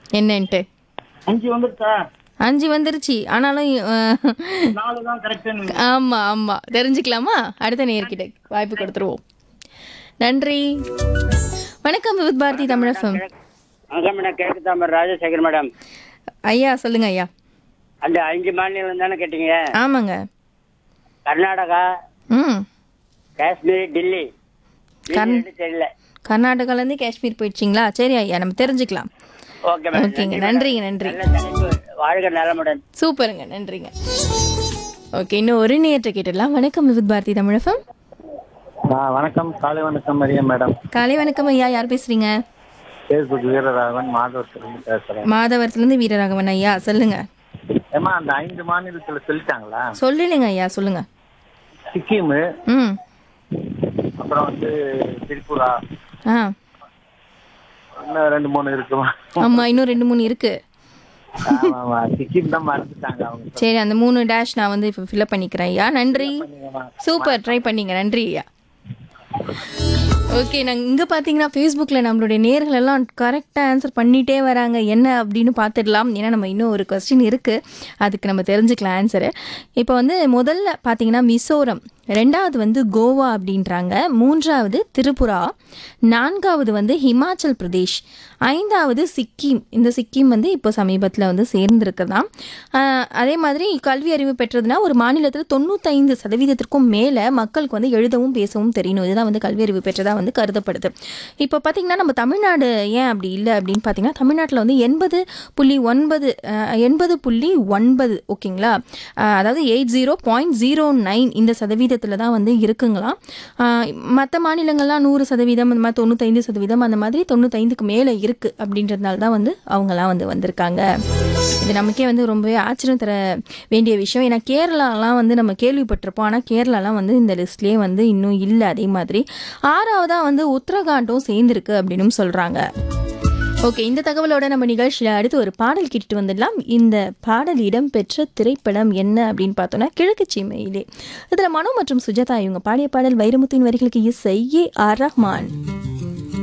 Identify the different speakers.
Speaker 1: என்னன்ட்டு
Speaker 2: அஞ்சு வந்துருச்சா
Speaker 1: அஞ்சு வந்துருச்சு ஆனாலும் அஹ்,
Speaker 2: நாலு தான் கரெக்ட்
Speaker 1: ஆமா ஆமா தெரிஞ்சுக்கலாமா அடுத்த நேர்கிட்ட வாய்ப்பு கொடுத்துருவோம் நன்றி வணக்கம் வித் பாரதி தமிழகம்
Speaker 3: வணக்கம் மேடம் கிழக்கு தாமர் ராஜசேகர் மேடம்
Speaker 1: ஐயா சொல்லுங்க ஐயா
Speaker 3: அந்த அஞ்சு மாநிலம் தானே கேட்டீங்க
Speaker 1: ஆமாங்க
Speaker 3: கர்நாடகா
Speaker 1: ம்
Speaker 3: காஷ்மீர் டெல்லி மீதி
Speaker 1: கர்ந்-
Speaker 3: ரெண்டு தெரியல
Speaker 1: கர்நாடகாலேருந்து காஷ்மீர் போயிடுச்சிங்களா சரி ஐயா நம்ம தெரிஞ்சுக்கலாம்
Speaker 3: ஓகே மேடம்
Speaker 1: ஓகேங்க நன்றிங்க நன்றி
Speaker 3: நல்ல தலைப்பு வாழ்க நலமுடன்
Speaker 1: சூப்பருங்க நன்றிங்க ஓகே இன்னும் ஒரு நேற்று கேட்டுடலாம் வணக்கம் வித் பாரதி தமிழகம்
Speaker 2: வணக்கம் காலை வணக்கம் மரியம் மேடம்
Speaker 1: காலை வணக்கம் ஐயா யார் பேசுறீங்க
Speaker 2: ஃபேஸ்புக் வீரராகவன் மாதவத்திலிருந்து பேசுறேன்
Speaker 1: மாதவரத்துலேருந்து வீரராகவன் ஐயா சொல்லுங்க
Speaker 2: ஏமா அந்த ஐந்து மாநிலத்துல சொல்லிட்டாங்களா
Speaker 1: சொல்லலைங்க ஐயா சொல்லுங்க
Speaker 2: சிக்கிம்
Speaker 1: ம்
Speaker 2: அப்புறம் வந்து திரிபுரா
Speaker 1: ஆ
Speaker 2: இன்னும் ரெண்டு மூணு இருக்குமா
Speaker 1: ஆமா இன்னும் ரெண்டு மூணு இருக்கு
Speaker 2: ஆமா, ஆமா. சிக்கிம் தான் மறந்துட்டாங்க அவங்க
Speaker 1: சரி அந்த மூணு டேஷ் நான் வந்து இப்போ ஃபில்அப் பண்ணிக்கிறேன் ஐயா நன்றி சூப்பர் ட்ரை பண்ணீங்க நன்றி ஐயா ஓகே நாங்கள் இங்கே பார்த்தீங்கன்னா ஃபேஸ்புக்கில் நம்மளுடைய நேர்கள் எல்லாம் கரெக்டாக ஆன்சர் பண்ணிகிட்டே வராங்க என்ன அப்படின்னு பார்த்துடலாம் ஏன்னா நம்ம இன்னும் ஒரு கொஸ்டின் இருக்குது அதுக்கு நம்ம தெரிஞ்சுக்கலாம் ஆன்சரு இப்போ வந்து முதல்ல பார்த்தீங்கன்னா மிசோரம் ரெண்டாவது வந்து கோவா அப்படின்றாங்க மூன்றாவது திரிபுரா நான்காவது வந்து ஹிமாச்சல் பிரதேஷ் ஐந்தாவது சிக்கிம் இந்த சிக்கிம் வந்து இப்போ சமீபத்தில் வந்து சேர்ந்துருக்குதான் ஆஹ் அதே மாதிரி கல்வி அறிவு பெற்றதுனா ஒரு மாநிலத்தில் தொண்ணூத்தைந்து சதவீதத்திற்கும் மேலே மக்களுக்கு வந்து எழுதவும் பேசவும் தெரியணும் இதுதான் வந்து கல்வி அறிவு பெற்றதாக வந்து கருதப்படுது இப்போ பார்த்தீங்கன்னா நம்ம தமிழ்நாடு ஏன் அப்படி இல்லை அப்படின்னு பார்த்தீங்கன்னா தமிழ்நாட்டில் வந்து எண்பது புள்ளி ஒன்பது ஆஹ் எண்பது புள்ளி ஒன்பது ஓகேங்களா ஆஹ் அதாவது eight zero point zero nine இந்த சதவீதத்தில் தான் வந்து இருக்குங்களாம் மற்ற மாநிலங்கள்லாம் நூறு சதவீதம் அந்த மாதிரி தொண்ணூத்தைந்து சதவீதம் அந்த மாதிரி தொண்ணூத்தைந்துக்கு மேலே இருக்குது அப்படின்றதுனால தான் வந்து அவங்கெல்லாம் வந்து வந்திருக்காங்க இது நமக்கே வந்து ரொம்பவே ஆச்சரியம் தர வேண்டிய விஷயம் ஏன்னா கேரளாலாம் வந்து நம்ம கேள்விப்பட்டிருப்போம் ஆனால் கேரளாலாம் வந்து இந்த லிஸ்ட்லேயே வந்து இன்னும் இல்லை அதே மாதிரி ஆறாவதாக வந்து உத்தரகாண்டும் சேர்ந்துருக்கு அப்படின்னு சொல்கிறாங்க ஓகே இந்த தகவலோட நம்ம நிகழ்ச்சியில் அடுத்து ஒரு பாடல் கேட்டுட்டு வந்துடலாம் இந்த பாடல் இடம்பெற்ற திரைப்படம் என்ன அப்படின்னு பார்த்தோன்னா கிழக்கு சீமையிலே இதில் மனோ மற்றும் சுஜாதா இவங்க பாடிய பாடல் வைரமுத்தின் வரிகளுக்கு இசை ஏ ஆர் ரஹ்மான்